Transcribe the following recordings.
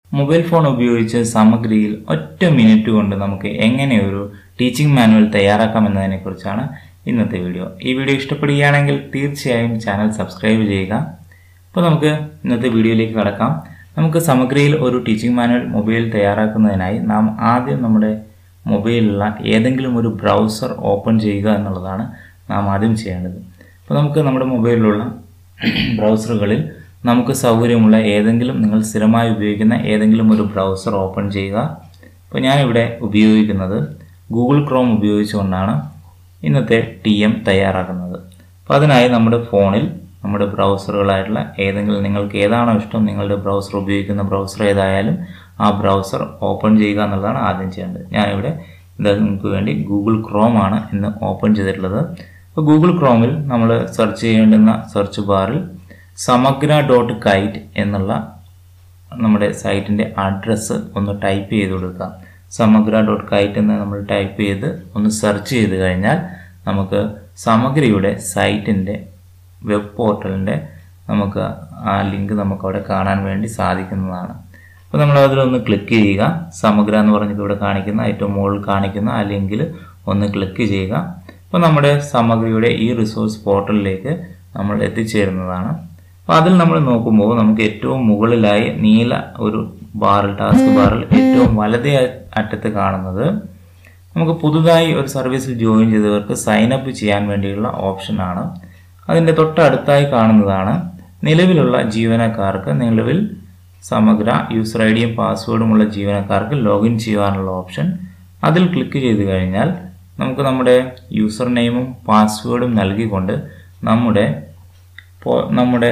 mobile phone ഉപയോഗിച്ച് സമഗ്രയിൽ ഒറ്റ minute കൊണ്ട് നമുക്ക് എങ്ങനെ ഒരു ടീച്ചിങ് മാനുവൽ തയ്യാറാക്കാം കുറിച്ചാണ് ഇന്നത്തെ വീഡിയോ ഈ വീഡിയോ ഇഷ്ടപ്പെടുകയാണെങ്കിൽ തീർച്ചയായും ചാനൽ സബ്സ്ക്രൈബ് ചെയ്യുക അപ്പോൾ നമുക്ക് ഇന്നത്തെ വീഡിയോയിലേക്ക് കടക്കാം നമുക്ക് സമഗ്രയിൽ ഒരു ടീച്ചിങ് മാനുവൽ മൊബൈൽ തയ്യാറാക്കുന്നതിനായി നാം ആദ്യം നമ്മുടെ മൊബൈലിലുള്ള ഏതെങ്കിലും ഒരു ബ്രൗസർ ഓപ്പൺ ചെയ്യുക എന്നുള്ളതാണ് നാം ആദ്യം ചെയ്യേണ്ടത് അപ്പോൾ നമുക്ക് നമ്മുടെ മൊബൈലിലുള്ള ബ്രൗസറുകളിൽ നമുക്ക് സൗകര്യമുള്ള ഏതെങ്കിലും നിങ്ങൾ സ്ഥിരമായി ഉപയോഗിക്കുന്ന ഏതെങ്കിലും ഒരു ബ്രൗസർ ഓപ്പൺ ചെയ്യുക അപ്പോൾ ഞാനിവിടെ ഉപയോഗിക്കുന്നത് ഗൂഗിൾ ക്രോം ഉപയോഗിച്ചുകൊണ്ടാണ് ഇന്നത്തെ ടി എം തയ്യാറാക്കുന്നത് അപ്പോൾ അതിനായി നമ്മുടെ ഫോണിൽ നമ്മുടെ ബ്രൗസറുകളായിട്ടുള്ള ഏതെങ്കിലും നിങ്ങൾക്ക് ഏതാണോ ഇഷ്ടം നിങ്ങളുടെ ബ്രൗസർ ഉപയോഗിക്കുന്ന ബ്രൗസർ ഏതായാലും ആ ബ്രൗസർ ഓപ്പൺ ചെയ്യുക എന്നുള്ളതാണ് ആദ്യം ചെയ്യേണ്ടത് ഞാനിവിടെ ഇത് നിങ്ങൾക്ക് വേണ്ടി ഗൂഗിൾ ക്രോം ആണ് ഇന്ന് ഓപ്പൺ ചെയ്തിട്ടുള്ളത് അപ്പോൾ ഗൂഗിൾ ക്രോമിൽ നമ്മൾ സെർച്ച് ചെയ്യേണ്ടുന്ന സെർച്ച് ബാറിൽ സമഗ്ര ഡോട്ട് കൈറ്റ് എന്നുള്ള നമ്മുടെ സൈറ്റിൻ്റെ അഡ്രസ്സ് ഒന്ന് ടൈപ്പ് ചെയ്ത് കൊടുക്കാം സമഗ്ര ഡോട്ട് കൈറ്റ് എന്ന് നമ്മൾ ടൈപ്പ് ചെയ്ത് ഒന്ന് സെർച്ച് ചെയ്ത് കഴിഞ്ഞാൽ നമുക്ക് സമഗ്രയുടെ സൈറ്റിൻ്റെ വെബ് പോർട്ടലിൻ്റെ നമുക്ക് ആ ലിങ്ക് നമുക്ക് അവിടെ കാണാൻ വേണ്ടി സാധിക്കുന്നതാണ് അപ്പോൾ നമ്മൾ അതിലൊന്ന് ക്ലിക്ക് ചെയ്യുക സമഗ്ര എന്ന് പറഞ്ഞിട്ട് ഇവിടെ കാണിക്കുന്ന ഏറ്റവും മുകളിൽ കാണിക്കുന്ന ആ ലിങ്കിൽ ഒന്ന് ക്ലിക്ക് ചെയ്യുക അപ്പോൾ നമ്മുടെ സമഗ്രയുടെ ഈ റിസോഴ്സ് പോർട്ടലിലേക്ക് നമ്മൾ എത്തിച്ചേരുന്നതാണ് അപ്പോൾ അതിൽ നമ്മൾ നോക്കുമ്പോൾ നമുക്ക് ഏറ്റവും മുകളിലായി നീല ഒരു ബാറിൽ ടാസ്ക് ബാറിൽ ഏറ്റവും വലതേ അറ്റത്ത് കാണുന്നത് നമുക്ക് പുതുതായി ഒരു സർവീസിൽ ജോയിൻ ചെയ്തവർക്ക് സൈൻ അപ്പ് ചെയ്യാൻ വേണ്ടിയുള്ള ഓപ്ഷനാണ് അതിൻ്റെ തൊട്ടടുത്തായി കാണുന്നതാണ് നിലവിലുള്ള ജീവനക്കാർക്ക് നിലവിൽ സമഗ്ര യൂസർ ഐ ഡിയും പാസ്വേഡുമുള്ള ജീവനക്കാർക്ക് ലോഗിൻ ചെയ്യാനുള്ള ഓപ്ഷൻ അതിൽ ക്ലിക്ക് ചെയ്ത് കഴിഞ്ഞാൽ നമുക്ക് നമ്മുടെ യൂസർ നെയിമും പാസ്വേഡും നൽകിക്കൊണ്ട് നമ്മുടെ നമ്മുടെ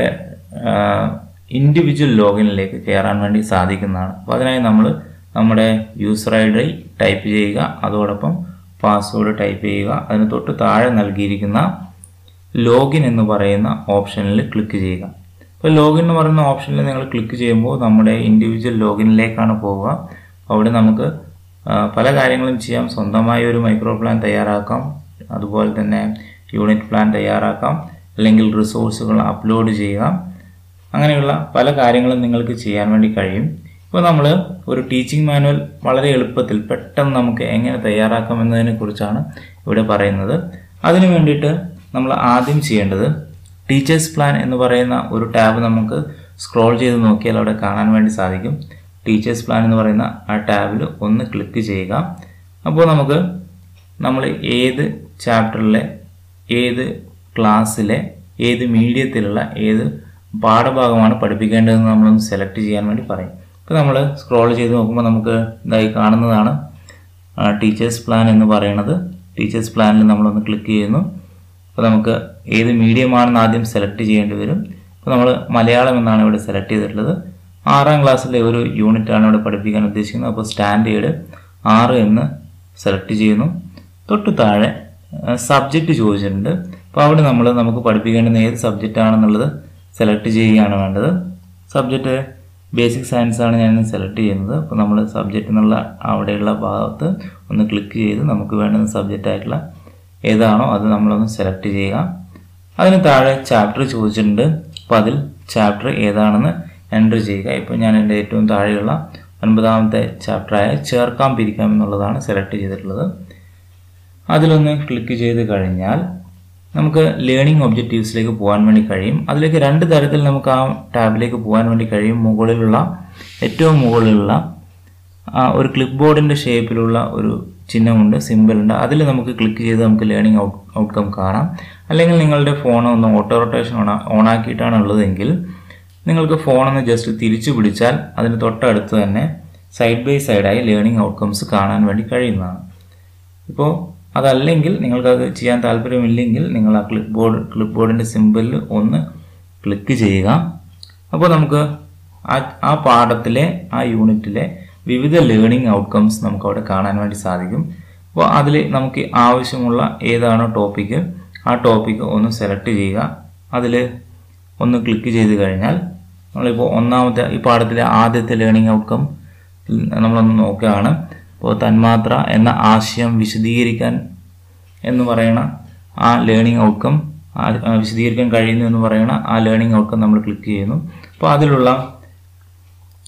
ഇൻഡിവിജ്വൽ ലോഗിനിലേക്ക് കയറാൻ വേണ്ടി സാധിക്കുന്നതാണ് അപ്പോൾ അതിനായി നമ്മൾ നമ്മുടെ യൂസർ ഐ ഡി ടൈപ്പ് ചെയ്യുക അതോടൊപ്പം പാസ്വേഡ് ടൈപ്പ് ചെയ്യുക അതിന് തൊട്ട് താഴെ നൽകിയിരിക്കുന്ന ലോഗിൻ എന്ന് പറയുന്ന ഓപ്ഷനിൽ ക്ലിക്ക് ചെയ്യുക അപ്പോൾ ലോഗിൻ എന്ന് പറയുന്ന ഓപ്ഷനിൽ നിങ്ങൾ ക്ലിക്ക് ചെയ്യുമ്പോൾ നമ്മുടെ ഇൻഡിവിജ്വൽ ലോഗിനിലേക്കാണ് പോവുക അവിടെ നമുക്ക് പല കാര്യങ്ങളും ചെയ്യാം സ്വന്തമായി ഒരു മൈക്രോ പ്ലാൻ തയ്യാറാക്കാം അതുപോലെ തന്നെ യൂണിറ്റ് പ്ലാൻ തയ്യാറാക്കാം അല്ലെങ്കിൽ റിസോഴ്സുകൾ അപ്ലോഡ് ചെയ്യുക അങ്ങനെയുള്ള പല കാര്യങ്ങളും നിങ്ങൾക്ക് ചെയ്യാൻ വേണ്ടി കഴിയും ഇപ്പോൾ നമ്മൾ ഒരു ടീച്ചിങ് മാനുവൽ വളരെ എളുപ്പത്തിൽ പെട്ടെന്ന് നമുക്ക് എങ്ങനെ തയ്യാറാക്കാം എന്നതിനെ കുറിച്ചാണ് ഇവിടെ പറയുന്നത് അതിനു വേണ്ടിയിട്ട് നമ്മൾ ആദ്യം ചെയ്യേണ്ടത് ടീച്ചേഴ്സ് പ്ലാൻ എന്ന് പറയുന്ന ഒരു ടാബ് നമുക്ക് സ്ക്രോൾ ചെയ്ത് നോക്കിയാൽ അവിടെ കാണാൻ വേണ്ടി സാധിക്കും ടീച്ചേഴ്സ് പ്ലാൻ എന്ന് പറയുന്ന ആ ടാബിൽ ഒന്ന് ക്ലിക്ക് ചെയ്യുക അപ്പോൾ നമുക്ക് നമ്മൾ ഏത് ചാപ്റ്ററിലെ ഏത് ക്ലാസ്സിലെ ഏത് മീഡിയത്തിലുള്ള ഏത് പാഠഭാഗമാണ് പഠിപ്പിക്കേണ്ടതെന്ന് നമ്മളൊന്ന് സെലക്ട് ചെയ്യാൻ വേണ്ടി പറയും ഇപ്പോൾ നമ്മൾ സ്ക്രോൾ ചെയ്ത് നോക്കുമ്പോൾ നമുക്ക് ഇതായി കാണുന്നതാണ് ടീച്ചേഴ്സ് പ്ലാൻ എന്ന് പറയുന്നത് ടീച്ചേഴ്സ് പ്ലാനിൽ നമ്മളൊന്ന് ക്ലിക്ക് ചെയ്യുന്നു അപ്പോൾ നമുക്ക് ഏത് മീഡിയമാണെന്ന് ആദ്യം സെലക്ട് ചെയ്യേണ്ടി വരും അപ്പോൾ നമ്മൾ മലയാളം എന്നാണ് ഇവിടെ സെലക്ട് ചെയ്തിട്ടുള്ളത് ആറാം ക്ലാസ്സിലെ ഒരു യൂണിറ്റാണ് ഇവിടെ പഠിപ്പിക്കാൻ ഉദ്ദേശിക്കുന്നത് അപ്പോൾ സ്റ്റാൻഡേർഡ് ആറ് എന്ന് സെലക്ട് ചെയ്യുന്നു തൊട്ട് താഴെ സബ്ജക്റ്റ് ചോദിച്ചിട്ടുണ്ട് അപ്പോൾ അവിടെ നമ്മൾ നമുക്ക് പഠിപ്പിക്കേണ്ടുന്ന ഏത് സബ്ജക്റ്റ് ആണെന്നുള്ളത് സെലക്ട് ചെയ്യുകയാണ് വേണ്ടത് സബ്ജക്റ്റ് ബേസിക് സയൻസ് ആണ് ഞാൻ സെലക്ട് ചെയ്യുന്നത് അപ്പോൾ നമ്മൾ സബ്ജക്റ്റ് എന്നുള്ള അവിടെയുള്ള ഭാഗത്ത് ഒന്ന് ക്ലിക്ക് ചെയ്ത് നമുക്ക് വേണ്ടുന്ന സബ്ജക്റ്റ് ആയിട്ടുള്ള ഏതാണോ അത് നമ്മളൊന്ന് സെലക്ട് ചെയ്യുക അതിന് താഴെ ചാപ്റ്റർ ചോദിച്ചിട്ടുണ്ട് അപ്പോൾ അതിൽ ചാപ്റ്റർ ഏതാണെന്ന് എൻ്റർ ചെയ്യുക ഇപ്പോൾ ഞാൻ എൻ്റെ ഏറ്റവും താഴെയുള്ള ഒൻപതാമത്തെ ചാപ്റ്ററായ ചേർക്കാം പിരിക്കാം എന്നുള്ളതാണ് സെലക്ട് ചെയ്തിട്ടുള്ളത് അതിലൊന്ന് ക്ലിക്ക് ചെയ്ത് കഴിഞ്ഞാൽ നമുക്ക് ലേണിംഗ് ഒബ്ജക്റ്റീവ്സിലേക്ക് പോകാൻ വേണ്ടി കഴിയും അതിലേക്ക് രണ്ട് തരത്തിൽ നമുക്ക് ആ ടാബിലേക്ക് പോകാൻ വേണ്ടി കഴിയും മുകളിലുള്ള ഏറ്റവും മുകളിലുള്ള ഒരു ക്ലിപ്പ് ബോർഡിൻ്റെ ഷേപ്പിലുള്ള ഒരു ചിഹ്നമുണ്ട് സിമ്പിളുണ്ട് അതിൽ നമുക്ക് ക്ലിക്ക് ചെയ്ത് നമുക്ക് ലേണിംഗ് ഔട്ട് ഔട്ട്കം കാണാം അല്ലെങ്കിൽ നിങ്ങളുടെ ഫോൺ ഒന്ന് ഓട്ടോ റൊട്ടേഷൻ ഓൺ ഓണാക്കിയിട്ടാണ് ഉള്ളതെങ്കിൽ നിങ്ങൾക്ക് ഫോണൊന്ന് ജസ്റ്റ് തിരിച്ചു പിടിച്ചാൽ അതിന് തൊട്ടടുത്ത് തന്നെ സൈഡ് ബൈ സൈഡായി ലേണിംഗ് ഔട്ട്കംസ് കാണാൻ വേണ്ടി കഴിയുന്നതാണ് ഇപ്പോൾ അതല്ലെങ്കിൽ നിങ്ങൾക്കത് ചെയ്യാൻ താല്പര്യമില്ലെങ്കിൽ നിങ്ങൾ ആ ക്ലിപ്പ് ബോർഡ് ക്ലിപ്പ് ബോർഡിൻ്റെ സിമ്പിളിൽ ഒന്ന് ക്ലിക്ക് ചെയ്യുക അപ്പോൾ നമുക്ക് ആ ആ പാഠത്തിലെ ആ യൂണിറ്റിലെ വിവിധ ലേണിംഗ് ഔട്ട്കംസ് നമുക്ക് അവിടെ കാണാൻ വേണ്ടി സാധിക്കും അപ്പോൾ അതിൽ നമുക്ക് ആവശ്യമുള്ള ഏതാണോ ടോപ്പിക്ക് ആ ടോപ്പിക്ക് ഒന്ന് സെലക്ട് ചെയ്യുക അതിൽ ഒന്ന് ക്ലിക്ക് ചെയ്ത് കഴിഞ്ഞാൽ നമ്മളിപ്പോൾ ഒന്നാമത്തെ ഈ പാഠത്തിലെ ആദ്യത്തെ ലേണിംഗ് ഔട്ട്കം നമ്മളൊന്ന് നോക്കുകയാണ് അപ്പോൾ തന്മാത്ര എന്ന ആശയം വിശദീകരിക്കാൻ എന്ന് പറയുന്ന ആ ലേണിംഗ് ഔട്ട്കം വിശദീകരിക്കാൻ കഴിയുന്നു എന്ന് പറയുന്ന ആ ലേണിംഗ് ഔട്ട്കം നമ്മൾ ക്ലിക്ക് ചെയ്യുന്നു അപ്പോൾ അതിലുള്ള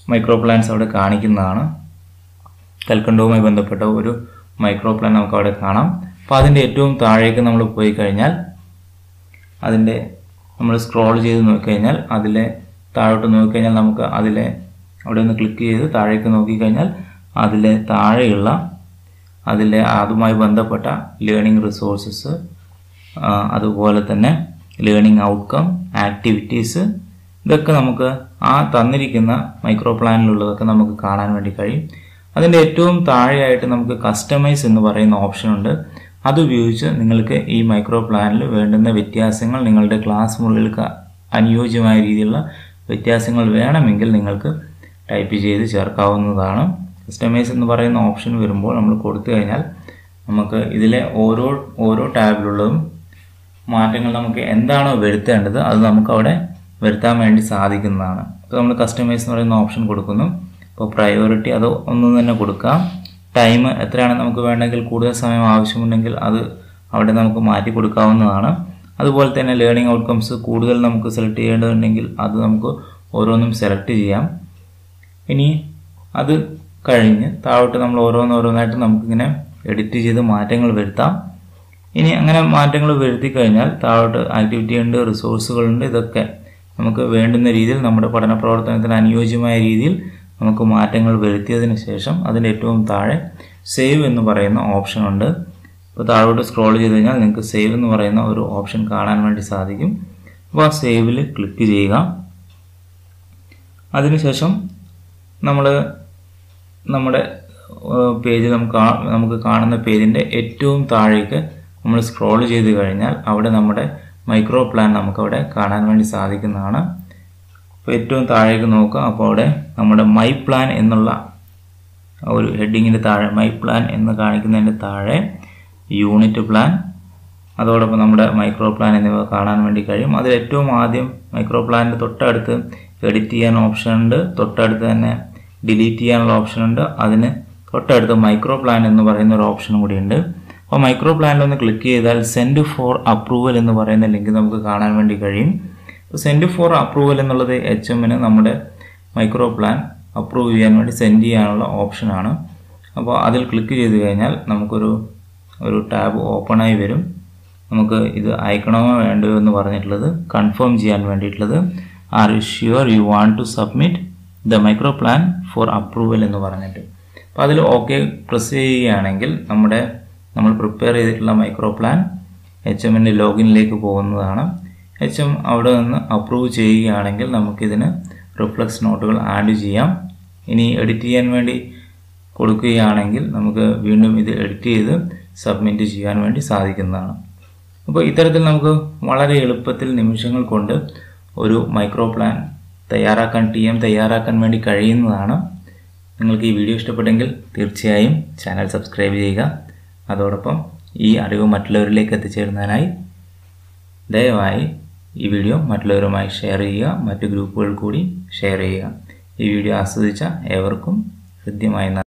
മൈക്രോ പ്ലാൻസ് അവിടെ കാണിക്കുന്നതാണ് കൽക്കണ്ടവുമായി ബന്ധപ്പെട്ട ഒരു മൈക്രോ പ്ലാൻ നമുക്ക് അവിടെ കാണാം അപ്പോൾ അതിൻ്റെ ഏറ്റവും താഴേക്ക് നമ്മൾ പോയി കഴിഞ്ഞാൽ അതിൻ്റെ നമ്മൾ സ്ക്രോൾ ചെയ്ത് നോക്കിക്കഴിഞ്ഞാൽ അതിലെ താഴോട്ട് നോക്കിക്കഴിഞ്ഞാൽ നമുക്ക് അതിലെ അവിടെ ഒന്ന് ക്ലിക്ക് ചെയ്ത് താഴേക്ക് നോക്കിക്കഴിഞ്ഞാൽ അതിലെ താഴെയുള്ള അതിലെ അതുമായി ബന്ധപ്പെട്ട ലേണിംഗ് റിസോഴ്സസ് അതുപോലെ തന്നെ ലേണിംഗ് ഔട്ട്കം ആക്ടിവിറ്റീസ് ഇതൊക്കെ നമുക്ക് ആ തന്നിരിക്കുന്ന മൈക്രോ പ്ലാനിലുള്ളതൊക്കെ നമുക്ക് കാണാൻ വേണ്ടി കഴിയും അതിൻ്റെ ഏറ്റവും താഴെയായിട്ട് നമുക്ക് കസ്റ്റമൈസ് എന്ന് പറയുന്ന ഓപ്ഷൻ ഉണ്ട് അതുപയോഗിച്ച് നിങ്ങൾക്ക് ഈ മൈക്രോ പ്ലാനിൽ വേണ്ടുന്ന വ്യത്യാസങ്ങൾ നിങ്ങളുടെ ക്ലാസ് മുറികൾക്ക് അനുയോജ്യമായ രീതിയിലുള്ള വ്യത്യാസങ്ങൾ വേണമെങ്കിൽ നിങ്ങൾക്ക് ടൈപ്പ് ചെയ്ത് ചേർക്കാവുന്നതാണ് കസ്റ്റമൈസ് എന്ന് പറയുന്ന ഓപ്ഷൻ വരുമ്പോൾ നമ്മൾ കൊടുത്തു കഴിഞ്ഞാൽ നമുക്ക് ഇതിലെ ഓരോ ഓരോ ടാബിലുള്ളതും മാറ്റങ്ങൾ നമുക്ക് എന്താണോ വരുത്തേണ്ടത് അത് നമുക്ക് അവിടെ വരുത്താൻ വേണ്ടി സാധിക്കുന്നതാണ് അപ്പോൾ നമ്മൾ കസ്റ്റമൈസ് എന്ന് പറയുന്ന ഓപ്ഷൻ കൊടുക്കുന്നു അപ്പോൾ പ്രയോറിറ്റി അത് ഒന്നും തന്നെ കൊടുക്കാം ടൈം എത്രയാണ് നമുക്ക് വേണമെങ്കിൽ കൂടുതൽ സമയം ആവശ്യമുണ്ടെങ്കിൽ അത് അവിടെ നമുക്ക് മാറ്റി കൊടുക്കാവുന്നതാണ് അതുപോലെ തന്നെ ലേണിംഗ് ഔട്ട്കംസ് കൂടുതൽ നമുക്ക് സെലക്ട് ചെയ്യേണ്ടതുണ്ടെങ്കിൽ അത് നമുക്ക് ഓരോന്നും സെലക്ട് ചെയ്യാം ഇനി അത് കഴിഞ്ഞ് താഴോട്ട് നമ്മൾ ഓരോന്നോരോന്നായിട്ട് നമുക്കിങ്ങനെ എഡിറ്റ് ചെയ്ത് മാറ്റങ്ങൾ വരുത്താം ഇനി അങ്ങനെ മാറ്റങ്ങൾ വരുത്തി കഴിഞ്ഞാൽ താഴോട്ട് ആക്ടിവിറ്റി ഉണ്ട് റിസോഴ്സുകളുണ്ട് ഇതൊക്കെ നമുക്ക് വേണ്ടുന്ന രീതിയിൽ നമ്മുടെ പഠന പ്രവർത്തനത്തിന് അനുയോജ്യമായ രീതിയിൽ നമുക്ക് മാറ്റങ്ങൾ വരുത്തിയതിന് ശേഷം അതിൻ്റെ ഏറ്റവും താഴെ സേവ് എന്ന് പറയുന്ന ഓപ്ഷൻ ഉണ്ട് അപ്പോൾ താഴോട്ട് സ്ക്രോൾ ചെയ്ത് കഴിഞ്ഞാൽ നിങ്ങൾക്ക് സേവ് എന്ന് പറയുന്ന ഒരു ഓപ്ഷൻ കാണാൻ വേണ്ടി സാധിക്കും അപ്പോൾ ആ സേവിൽ ക്ലിക്ക് ചെയ്യുക അതിനുശേഷം നമ്മൾ നമ്മുടെ പേജ് നമുക്ക് നമുക്ക് കാണുന്ന പേജിൻ്റെ ഏറ്റവും താഴേക്ക് നമ്മൾ സ്ക്രോൾ ചെയ്ത് കഴിഞ്ഞാൽ അവിടെ നമ്മുടെ മൈക്രോ പ്ലാൻ നമുക്കവിടെ കാണാൻ വേണ്ടി സാധിക്കുന്നതാണ് അപ്പോൾ ഏറ്റവും താഴേക്ക് നോക്കുക അപ്പോൾ അവിടെ നമ്മുടെ മൈ പ്ലാൻ എന്നുള്ള ഒരു ഹെഡിങ്ങിൻ്റെ താഴെ മൈ പ്ലാൻ എന്ന് കാണിക്കുന്നതിൻ്റെ താഴെ യൂണിറ്റ് പ്ലാൻ അതോടൊപ്പം നമ്മുടെ മൈക്രോ പ്ലാൻ എന്നിവ കാണാൻ വേണ്ടി കഴിയും അതിൽ ഏറ്റവും ആദ്യം മൈക്രോ പ്ലാനിൻ്റെ തൊട്ടടുത്ത് എഡിറ്റ് ചെയ്യാൻ ഓപ്ഷൻ ഉണ്ട് തൊട്ടടുത്ത് തന്നെ ഡിലീറ്റ് ചെയ്യാനുള്ള ഓപ്ഷൻ ഉണ്ട് അതിന് തൊട്ടടുത്ത് മൈക്രോ പ്ലാൻ എന്ന് പറയുന്ന ഒരു ഓപ്ഷനും കൂടി ഉണ്ട് അപ്പോൾ മൈക്രോ പ്ലാനിൽ ഒന്ന് ക്ലിക്ക് ചെയ്താൽ സെൻഡ് ഫോർ അപ്രൂവൽ എന്ന് പറയുന്ന ലിങ്ക് നമുക്ക് കാണാൻ വേണ്ടി കഴിയും അപ്പോൾ സെൻഡ് ഫോർ അപ്രൂവൽ എന്നുള്ളത് എച്ച് എമ്മിന് നമ്മുടെ മൈക്രോ പ്ലാൻ അപ്രൂവ് ചെയ്യാൻ വേണ്ടി സെൻഡ് ചെയ്യാനുള്ള ഓപ്ഷനാണ് അപ്പോൾ അതിൽ ക്ലിക്ക് ചെയ്ത് കഴിഞ്ഞാൽ നമുക്കൊരു ഒരു ടാബ് ഓപ്പൺ ആയി വരും നമുക്ക് ഇത് അയക്കണമോ വേണ്ടയോ എന്ന് പറഞ്ഞിട്ടുള്ളത് കൺഫേം ചെയ്യാൻ വേണ്ടിയിട്ടുള്ളത് are you sure you want to submit the micro plan for approval എന്ന് പറഞ്ഞിട്ട് അപ്പോൾ അതിൽ ഓക്കെ പ്രസ് ചെയ്യുകയാണെങ്കിൽ നമ്മുടെ നമ്മൾ പ്രിപ്പയർ ചെയ്തിട്ടുള്ള മൈക്രോ പ്ലാൻ എച്ച് എമ്മിൻ്റെ ലോഗിനിലേക്ക് പോകുന്നതാണ് എച്ച് എം അവിടെ നിന്ന് അപ്രൂവ് ചെയ്യുകയാണെങ്കിൽ നമുക്കിതിന് റിഫ്ലക്സ് നോട്ടുകൾ ആഡ് ചെയ്യാം ഇനി എഡിറ്റ് ചെയ്യാൻ വേണ്ടി കൊടുക്കുകയാണെങ്കിൽ നമുക്ക് വീണ്ടും ഇത് എഡിറ്റ് ചെയ്ത് സബ്മിറ്റ് ചെയ്യാൻ വേണ്ടി സാധിക്കുന്നതാണ് അപ്പോൾ ഇത്തരത്തിൽ നമുക്ക് വളരെ എളുപ്പത്തിൽ നിമിഷങ്ങൾ കൊണ്ട് ഒരു മൈക്രോ പ്ലാൻ തയ്യാറാക്കാൻ ടി എം തയ്യാറാക്കാൻ വേണ്ടി കഴിയുന്നതാണ് നിങ്ങൾക്ക് ഈ വീഡിയോ ഇഷ്ടപ്പെട്ടെങ്കിൽ തീർച്ചയായും ചാനൽ സബ്സ്ക്രൈബ് ചെയ്യുക അതോടൊപ്പം ഈ അറിവ് മറ്റുള്ളവരിലേക്ക് എത്തിച്ചേരുന്നതിനായി ദയവായി ഈ വീഡിയോ മറ്റുള്ളവരുമായി ഷെയർ ചെയ്യുക മറ്റു ഗ്രൂപ്പുകൾ കൂടി ഷെയർ ചെയ്യുക ഈ വീഡിയോ ആസ്വദിച്ച ഏവർക്കും ഹൃദ്യമായി